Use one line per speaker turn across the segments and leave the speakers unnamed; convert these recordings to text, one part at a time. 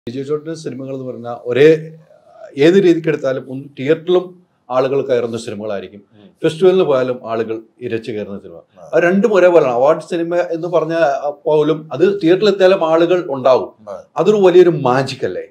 ലിജോ ജോർജിന്റെ സിനിമകൾ എന്ന് പറഞ്ഞാൽ ഒരേ ഏത് രീതിക്ക് എടുത്താലും ഒന്ന് തിയേറ്ററിലും ആളുകൾ കയറുന്ന സിനിമകളായിരിക്കും
ഉം.
ഫെസ്റ്റിവലിന് പോയാലും ആളുകൾ ഇരച്ചു കയറുന്ന സിനിമ അത് രണ്ടും ഒരേപോലെയാണ് അവാർഡ് സിനിമ എന്ന് പറഞ്ഞ പോലും അത് തിയേറ്ററിൽ എത്തിയാലും ആളുകൾ ഉണ്ടാവും
അതെ.
അതൊരു വലിയൊരു മാജിക് അല്ലേ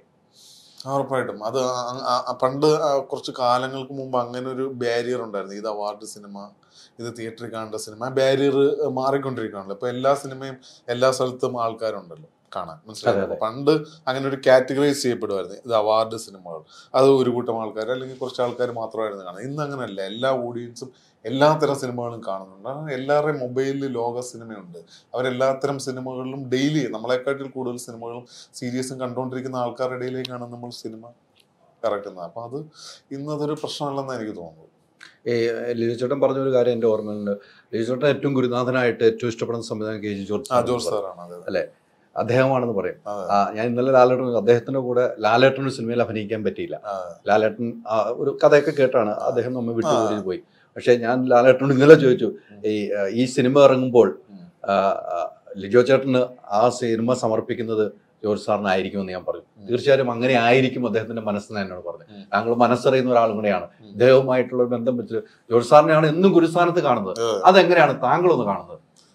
ആ, ഉറപ്പായിട്ടും അത് ആ- ആ- ആ പണ്ട് ആ കുറച്ച് കാലങ്ങൾക്ക് മുമ്പ് അങ്ങനെ ഒരു ബാരിയർ ഉണ്ടായിരുന്നു ഇത് അവാർഡ് സിനിമ ഇത് തിയേറ്ററിൽ കാണേണ്ട സിനിമ ആ ബാരിയർ മാറിക്കൊണ്ടിരിക്കുകയാണല്ലോ ഇപ്പൊ എല്ലാ സിനിമയും എല്ലാ സ്ഥലത്തും ആൾക്കാരുണ്ടല്ലോ കാണാൻ
അതെ,
മനസ്സിലായോ
അതെ.
അപ്പൊ പണ്ട് അങ്ങനെ ഒരു കാറ്റഗറൈസ് ചെയ്യപ്പെടുമായിരുന്നു ഇത് അവാർഡ് സിനിമകൾ അത് ഒരു കൂട്ടം ആൾക്കാർ അല്ലെങ്കിൽ കുറച്ച് ആൾക്കാർ മാത്രമായിരുന്നു കാണുന്നത് ഇന്ന് അങ്ങനെയല്ല എല്ലാ ഓഡിയൻസും എല്ലാത്തരം സിനിമകളും കാണുന്നുണ്ട് കാരണം എല്ലാവരുടെയും മൊബൈലിൽ ലോക സിനിമയുണ്ട് അവരെല്ലാത്തരം സിനിമകളിലും ഡെയിലി നമ്മളെക്കാട്ടിൽ കൂടുതൽ സിനിമകളും സീരീസും കണ്ടുകൊണ്ടിരിക്കുന്ന ആൾക്കാരുടെ ഇടയിലേക്കാണ് നമ്മൾ സിനിമ ഇറക്കുന്നത് അപ്പൊ അത് ഇന്നതൊരു പ്രശ്നമല്ലെന്ന് എനിക്ക് തോന്നുന്നു
ഈ ലിജോ ചേട്ടൻ പറഞ്ഞ ഒരു കാര്യം എൻ്റെ ഓർമ്മയിലുണ്ട് ലിജോ ചേട്ടൻ ഏറ്റവും ഗുരുനാഥനായിട്ട് ഏറ്റവും ഇഷ്ടപ്പെടുന്ന സംവിധാനം കെ ജി ജോർജ്
ആ ജോർജ് സാറാണ് അതെ
അല്ലേ? അദ്ദേഹമാണെന്ന് പറയും
അതെ.
ആ, ഞാൻ ഇന്നലെ ലാലേട്ടൻ അദ്ദേഹത്തിന്റെ കൂടെ ലാലേട്ടൻ ഒരു സിനിമയിൽ അഭിനയിക്കാൻ പറ്റിയില്ല
ആ,
ലാലേട്ടൻ ആ, ഒരു കഥയൊക്കെ കേട്ടാണ് അദ്ദേഹം നമ്മെ വിട്ടു
ആ.
പിരിഞ്ഞു പോയി പക്ഷെ ഞാൻ ലാലേട്ടനോട് ഇന്നലെ ചോദിച്ചു ഈ ആ, ഈ സിനിമ ഇറങ്ങുമ്പോൾ
ഉം.
ആ, ആ, ലിജോ ചേട്ടന് ആ സിനിമ സമർപ്പിക്കുന്നത് ജോർജ് സാറിനായിരിക്കും എന്ന് ഞാൻ പറഞ്ഞു
ഉം.
തീർച്ചയായും അങ്ങനെ ആയിരിക്കും അദ്ദേഹത്തിന്റെ മനസ്സെന്ന് എന്നോട് പറഞ്ഞു
ഉം.
താങ്കൾ മനസ്സറിയുന്ന ഒരാളും കൂടെയാണ്
ഉം.
ഇദ്ദേഹവുമായിട്ടുള്ള ഒരു ബന്ധം വെച്ച് ജോർജ് സാറിനെയാണ് എന്നും ഗുരുസ്ഥാനത്ത് കാണുന്നത്
അതെ.
അതെങ്ങനെയാണ് താങ്കളൊന്ന് കാണുന്നത്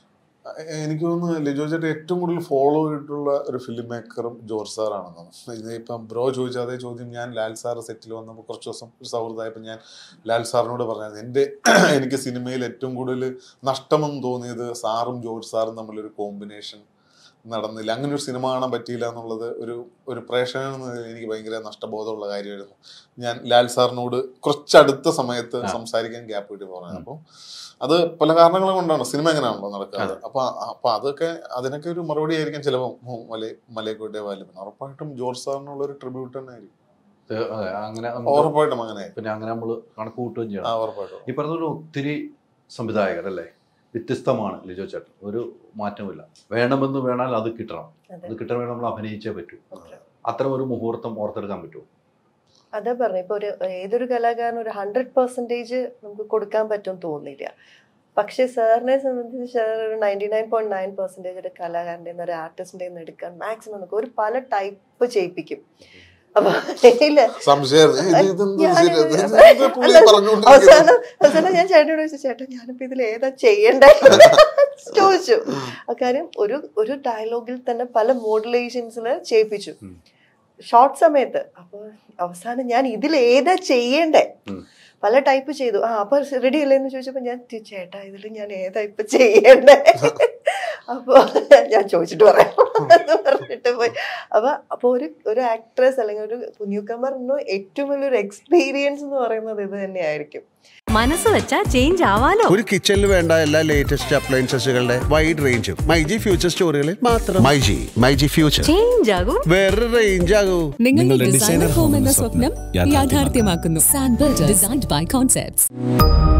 എ- എനിക്ക് തോന്നുന്നു ലിജോ ചേട്ടൻ ഏറ്റവും കൂടുതൽ ഫോളോ ചെയ്തിട്ടുള്ള ഒരു ഫിലിം മേക്കറും ജോർജ് സാറാണെന്ന് ഇതിപ്പം ബ്രോ ചോദിച്ച അതേ ചോദ്യം ഞാൻ ലാൽ സാർ സെറ്റിൽ വന്നപ്പോൾ കുറച്ച് ദിവസം ഒരു സൗഹൃദമായപ്പോൾ ഞാൻ ലാൽ സാറിനോട് പറഞ്ഞത് എൻ്റെ എനിക്ക് സിനിമയിൽ ഏറ്റവും കൂടുതൽ നഷ്ടമെന്ന് തോന്നിയത് സാറും ജോർജ് സാറും തമ്മിലൊരു കോമ്പിനേഷൻ നടന്നില്ല അങ്ങനെ ഒരു സിനിമ കാണാൻ പറ്റിയില്ല എന്നുള്ളത് ഒരു ഒരു പ്രേക്ഷകൻ എന്ന നിലയിൽ എനിക്ക് ഭയങ്കര നഷ്ടബോധമുള്ള കാര്യമായിരുന്നു ഞാൻ ലാൽ സാറിനോട് കുറച്ചടുത്ത സമയത്ത്
ആ.
സംസാരിക്കാൻ ഗ്യാപ്പ് കിട്ടി പറഞ്ഞത് അപ്പോൾ അത് പല കാരണങ്ങൾ കൊണ്ടാണ് സിനിമ എങ്ങനെയാണല്ലോ നടക്കാറ് അപ്പൊ അപ്പൊ അതൊക്കെ അതിനൊക്കെ ഒരു മറുപടി ആയിരിക്കും ചിലപ്പോൾ മല മലയക്കോട്ടെ വാലും ഉറപ്പായിട്ടും ജോർജ് സാറിനുള്ള ഒരു ട്രിബ്യൂട്ട് തന്നെ ആയിരിക്കും
ഏ, അതെ, അങ്ങനെ നമുക്ക്
ഉറപ്പായിട്ടും അങ്ങനെ
പിന്നെ അങ്ങനെ നമ്മൾ കണക്ക് കൂട്ടുകയും ചെയ്യണം
ആ ഉറപ്പായിട്ടും
ഈ പറഞ്ഞ ഒത്തിരി സംവിധായകർ അല്ലേ വ്യത്യസ്തമാണ് ലിജോ ചേട്ടൻ ഒരു മാറ്റമില്ല വേണമെന്ന് വേണാൽ അത് കിട്ടണം
അതെ.
അത് കിട്ടാൻ വേണ്ടി നമ്മൾ അഭിനയിച്ചേ പറ്റൂ
Okay.
അത്തരം ഒരു മുഹൂർത്തം ഓർത്തെടുക്കാൻ പറ്റുമോ
അതാ പറഞ്ഞു ഇപ്പൊ ഒരു ഏതൊരു കലാകാരനും ഒരു ഹൺഡ്രഡ് പെർസെൻറ്റേജ് നമുക്ക് കൊടുക്കാൻ പറ്റും തോന്നില്ല പക്ഷെ സാറിനെ സംബന്ധിച്ച് സാർ ഒരു ninety nine point nine percentage ഒരു കലാകാരൻ്റെ ഒരു ആർട്ടിസ്റ്റിൻ്റെ നിന്ന് എടുക്കാൻ മാക്സിമം നമുക്ക് ഒരു പല ടൈപ്പ് ചെയ്യിപ്പിക്കും അപ്പൊ ഇല്ല
സംശയം ഇത് ഇതെന്ത്
ഞാന്
ശരി? ഇത് ഇത് ഇത് പുള്ളി
അല്ല,
പറഞ്ഞുകൊണ്ടിരിക്കുന്നത്
അവസാനം അവസാനം ഞാൻ ചേട്ടനോട് ചോദിച്ചു ചേട്ടാ ഞാനിപ്പോ ഇതിൽ ഏതാ ചെയ്യണ്ടേ ചോദിച്ചു അക്കാര്യം ഒരു ഒരു ഡയലോഗിൽ തന്നെ പല മോഡുലേഷൻസിൽ ചെയ്യിപ്പിച്ചു
ഉം.
ഷോർട്ട് സമയത്ത് അപ്പൊ അവസാനം ഞാൻ ഇതിൽ ഏതാ ചെയ്യണ്ടേ
ഉം.
പല ടൈപ്പ് ചെയ്തു ആ അപ്പൊ റെഡി അല്ലേ എന്ന് ചോദിച്ചപ്പോ ഞാൻ "തി- ചേട്ടാ ഇതിൽ ഞാൻ ഏതാ ഇപ്പൊ ചെയ്യണ്ടേ അപ്പൊ ഞാൻ ചോദിച്ചിട്ട് പറയാം എന്ന് പറഞ്ഞിട്ട് പോയി അപ്പൊ അപ്പൊ ഒരു ഒരു ആക്ട്രസ് അല്ലെങ്കിൽ ഒരു ന്യൂ കമറിന് ഏറ്റവും വലിയൊരു എക്സ്പീരിയൻസ് എന്ന് പറയുന്നത് ഇത് തന്നെയായിരിക്കും
മനസ്സ് വെച്ചാ ചേഞ്ച് ആവാലോ
ഒരു കിച്ചണിൽ വേണ്ട എല്ലാ ലേറ്റസ്റ്റ് അപ്ലയൻസസുകളുടെ വൈഡ് റേഞ്ചും മൈജി ഫ്യൂച്ചർ സ്റ്റോറുകളിൽ മാത്രം മൈജി മൈജി ഫ്യൂച്ചർ
ചേഞ്ച് ആകും
വേറൊരു റേഞ്ച് ആകൂ
നിങ്ങളുടെ ഡിസൈനർ ഹോം എന്ന സ്വപ്നം യാഥാർത്ഥ്യമാക്കുന്നു സാൻബിൾഡ് ഡിസൈൻഡ് ബൈ കോൺസെപ്റ്റ്സ്